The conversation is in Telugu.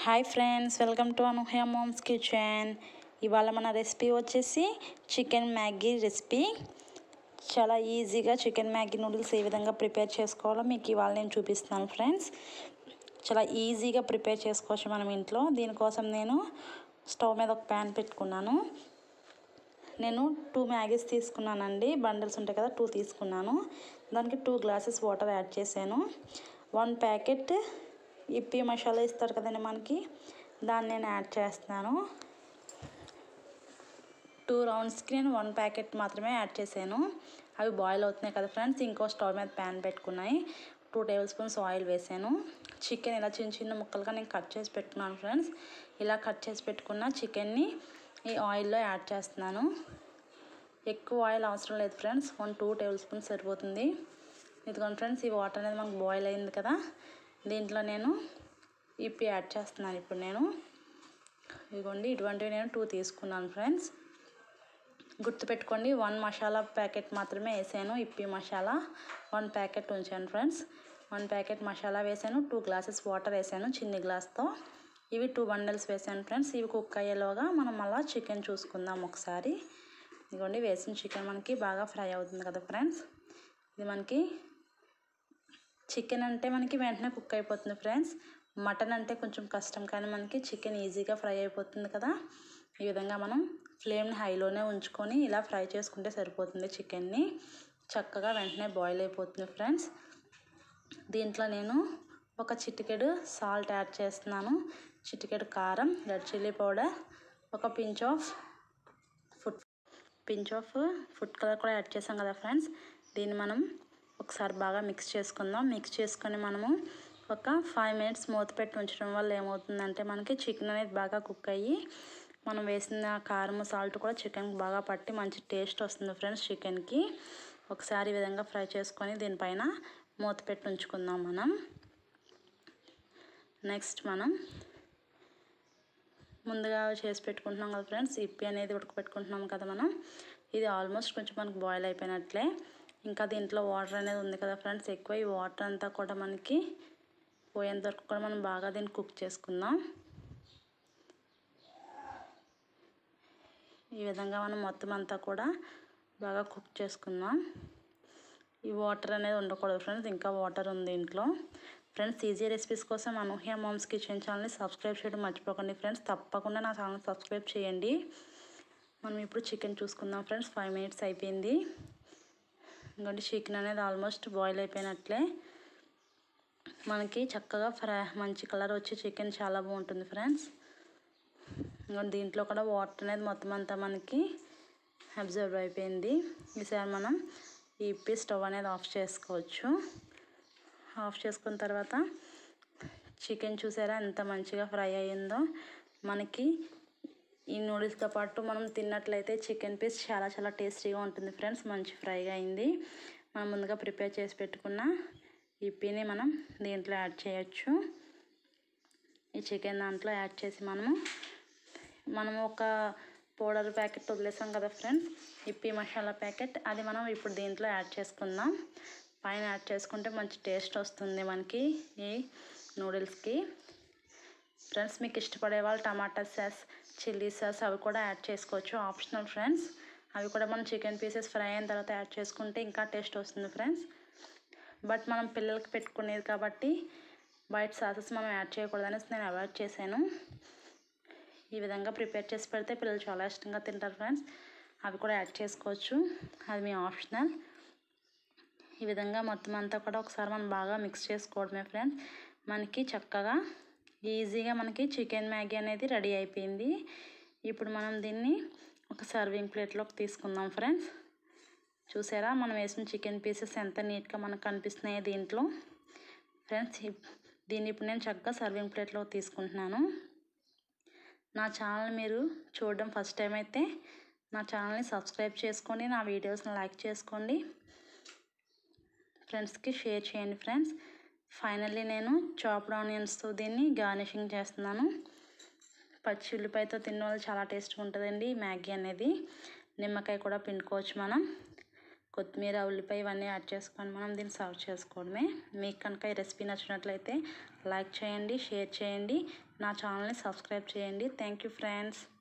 hi friends welcome to Anuhya moms kitchen ఇవాళ మన రెసిపీ వచ్చేసి చికెన్ మ్యాగీ రెసిపీ చాలా ఈజీగా చికెన్ మ్యాగీ నూడిల్స్ ఏ విధంగా ప్రిపేర్ చేసుకోవాలో మీకు ఇవాళ నేను చూపిస్తున్నాను ఫ్రెండ్స్ చాలా ఈజీగా ప్రిపేర్ చేసుకోవచ్చు మనం ఇంట్లో దీనికోసం నేను స్టవ్ మీద ఒక ప్యాన్ పెట్టుకున్నాను నేను టూ మ్యాగీస్ తీసుకున్నానండి బండిల్స్ ఉంటాయి కదా టూ తీసుకున్నాను దానికి టూ గ్లాసెస్ వాటర్ యాడ్ చేశాను వన్ ప్యాకెట్ ఇప్పి మసాలా ఇస్తారు కదండి మనకి దాన్ని నేను యాడ్ చేస్తున్నాను టూ రౌండ్స్కి నేను వన్ ప్యాకెట్ మాత్రమే యాడ్ చేశాను అవి బాయిల్ అవుతున్నాయి కదా ఫ్రెండ్స్ ఇంకో స్టవ్ మీద ప్యాన్ పెట్టుకున్నాయి టూ టేబుల్ స్పూన్స్ ఆయిల్ వేసాను చికెన్ ఇలా చిన్న చిన్న ముక్కలుగా నేను కట్ చేసి పెట్టుకున్నాను ఫ్రెండ్స్ ఇలా కట్ చేసి పెట్టుకున్న చికెన్ని ఈ ఆయిల్లో యాడ్ చేస్తున్నాను ఎక్కువ ఆయిల్ అవసరం లేదు ఫ్రెండ్స్ వన్ టూ టేబుల్ స్పూన్స్ సరిపోతుంది ఇదిగోండి ఫ్రెండ్స్ ఈ వాటర్ అనేది మనకు బాయిల్ అయింది కదా దీంట్లో నేను ఇప్పి యాడ్ చేస్తున్నాను ఇప్పుడు నేను ఇదిగోండి ఇటువంటివి నేను టూ తీసుకున్నాను ఫ్రెండ్స్ గుర్తుపెట్టుకోండి వన్ మసాలా ప్యాకెట్ మాత్రమే వేసాను ఇప్పి మసాలా వన్ ప్యాకెట్ ఉంచాను ఫ్రెండ్స్ వన్ ప్యాకెట్ మసాలా వేసాను టూ గ్లాసెస్ వాటర్ వేసాను చిన్ని గ్లాస్తో ఇవి టూ బండల్స్ వేసాను ఫ్రెండ్స్ ఇవి కుక్ అయ్యేలోగా మనం అలా చికెన్ చూసుకుందాం ఒకసారి ఇదిగోండి వేసిన చికెన్ మనకి బాగా ఫ్రై అవుతుంది కదా ఫ్రెండ్స్ ఇది మనకి చికెన్ అంటే మనకి వెంటనే కుక్ అయిపోతుంది ఫ్రెండ్స్ మటన్ అంటే కొంచెం కష్టం కానీ మనకి చికెన్ ఈజీగా ఫ్రై అయిపోతుంది కదా ఈ విధంగా మనం ఫ్లేమ్ని హైలోనే ఉంచుకొని ఇలా ఫ్రై చేసుకుంటే సరిపోతుంది చికెన్ని చక్కగా వెంటనే బాయిల్ అయిపోతుంది ఫ్రెండ్స్ దీంట్లో నేను ఒక చిటికెడు సాల్ట్ యాడ్ చేస్తున్నాను చిటికెడు కారం రెడ్ చిల్లీ పౌడర్ ఒక pinch of food pinch of food colour కూడా యాడ్ చేసాం కదా ఫ్రెండ్స్ దీన్ని మనం ఒకసారి బాగా మిక్స్ చేసుకుందాం మిక్స్ చేసుకొని మనము ఒక ఫైవ్ మినిట్స్ మూత పెట్టి ఉంచడం వల్ల ఏమవుతుందంటే మనకి చికెన్ అనేది బాగా కుక్ అయ్యి మనం వేసిన కారం సాల్ట్ కూడా చికెన్కి బాగా పట్టి మంచి టేస్ట్ వస్తుంది ఫ్రెండ్స్ చికెన్కి ఒకసారి ఈ విధంగా ఫ్రై చేసుకొని దీనిపైన మూత పెట్టి ఉంచుకుందాం మనం నెక్స్ట్ మనం ముందుగా చేసి పెట్టుకుంటున్నాం కదా ఫ్రెండ్స్ ఇప్పి అనేది ఉడకపెట్టుకుంటున్నాం కదా మనం ఇది ఆల్మోస్ట్ కొంచెం మనకు బాయిల్ అయిపోయినట్లే ఇంకా దీంట్లో వాటర్ అనేది ఉంది కదా ఫ్రెండ్స్ ఎక్కువ ఈ వాటర్ అంతా కూడా మనకి పోయేంత వరకు కూడా మనం బాగా దీన్ని కుక్ చేసుకుందాం ఈ విధంగా మనం మొత్తం అంతా కూడా బాగా కుక్ చేసుకుందాం ఈ వాటర్ అనేది ఉండకూడదు ఫ్రెండ్స్ ఇంకా వాటర్ ఉంది ఇంట్లో ఫ్రెండ్స్ ఈజీ రెసిపీస్ కోసం అనూహ్య మామ్స్ కిచెన్ ఛానల్ని సబ్స్క్రైబ్ చేయడం మర్చిపోకండి ఫ్రెండ్స్ తప్పకుండా నా ఛానల్ సబ్స్క్రైబ్ చేయండి మనం ఇప్పుడు చికెన్ చూసుకుందాం ఫ్రెండ్స్ ఫైవ్ మినిట్స్ అయిపోయింది ఇంకోటి చికెన్ అనేది ఆల్మోస్ట్ బాయిల్ అయిపోయినట్లే మనకి చక్కగా ఫ్రై మంచి కలర్ వచ్చి చికెన్ చాలా బాగుంటుంది ఫ్రెండ్స్ ఇంకోటి దీంట్లో కూడా వాటర్ అనేది మొత్తం అంతా మనకి అబ్జర్వ్ అయిపోయింది ఈసారి మనం ఈ స్టవ్ అనేది ఆఫ్ చేసుకోవచ్చు ఆఫ్ చేసుకున్న తర్వాత చికెన్ చూసారా ఎంత మంచిగా ఫ్రై అయ్యిందో మనకి ఈ నూడిల్స్తో పాటు మనం తిన్నట్లయితే చికెన్ పీస్ చాలా చాలా టేస్టీగా ఉంటుంది ఫ్రెండ్స్ మంచి ఫ్రైగా అయింది మనం ముందుగా ప్రిపేర్ చేసి పెట్టుకున్న ఇప్పిని మనం దీంట్లో యాడ్ చేయొచ్చు ఈ చికెన్ దాంట్లో యాడ్ చేసి మనము మనము ఒక పౌడర్ ప్యాకెట్ వదిలేసాం కదా ఫ్రెండ్స్ ఇప్పి మసాలా ప్యాకెట్ అది మనం ఇప్పుడు దీంట్లో యాడ్ చేసుకుందాం పైన యాడ్ చేసుకుంటే మంచి టేస్ట్ వస్తుంది మనకి ఈ నూడిల్స్కి ఫ్రెండ్స్ మీకు ఇష్టపడే వాళ్ళు టమాటా సాస్ చిల్లీ సాస్ అవి కూడా యాడ్ చేసుకోవచ్చు ఆప్షనల్ ఫ్రెండ్స్ అవి కూడా మనం చికెన్ పీసెస్ ఫ్రై అయిన తర్వాత యాడ్ చేసుకుంటే ఇంకా టేస్ట్ వస్తుంది ఫ్రెండ్స్ బట్ మనం పిల్లలకి పెట్టుకునేది కాబట్టి బయట సాసెస్ మనం యాడ్ చేయకూడదనేసి నేను అవాయిడ్ చేశాను ఈ విధంగా ప్రిపేర్ చేసి పెడితే పిల్లలు చాలా ఇష్టంగా తింటారు ఫ్రెండ్స్ అవి కూడా యాడ్ చేసుకోవచ్చు అది మీ ఆప్షనల్ ఈ విధంగా మొత్తం అంతా కూడా ఒకసారి మనం బాగా మిక్స్ చేసుకోవడమే ఫ్రెండ్స్ మనకి చక్కగా ఈజీగా మనకి చికెన్ మ్యాగీ అనేది రెడీ అయిపోయింది ఇప్పుడు మనం దీన్ని ఒక సర్వింగ్ ప్లేట్లోకి తీసుకుందాం ఫ్రెండ్స్ చూసారా మనం వేసిన చికెన్ పీసెస్ ఎంత నీట్గా మనకు కనిపిస్తున్నాయో దీంట్లో ఫ్రెండ్స్ దీన్ని ఇప్పుడు నేను చక్కగా సర్వింగ్ ప్లేట్లో తీసుకుంటున్నాను నా ఛానల్ మీరు చూడడం ఫస్ట్ టైం అయితే నా ఛానల్ని సబ్స్క్రైబ్ చేసుకోండి నా వీడియోస్ని లైక్ చేసుకోండి ఫ్రెండ్స్కి షేర్ చేయండి ఫ్రెండ్స్ ఫైనల్లీ నేను చాప్డ్ ఆనియన్స్తో దీన్ని గార్నిషింగ్ చేస్తున్నాను పచ్చి ఉల్లిపాయతో తిన్న వాళ్ళు చాలా టేస్ట్గా ఉంటుందండి మ్యాగీ అనేది నిమ్మకాయ కూడా పిండుకోవచ్చు మనం కొత్తిమీర ఉల్లిపాయ ఇవన్నీ యాడ్ చేసుకొని మనం దీన్ని సర్వ్ చేసుకోవడమే మీకు కనుక ఈ రెసిపీ నచ్చినట్లయితే లైక్ చేయండి షేర్ చేయండి నా ఛానల్ని సబ్స్క్రైబ్ చేయండి థ్యాంక్ యూ ఫ్రెండ్స్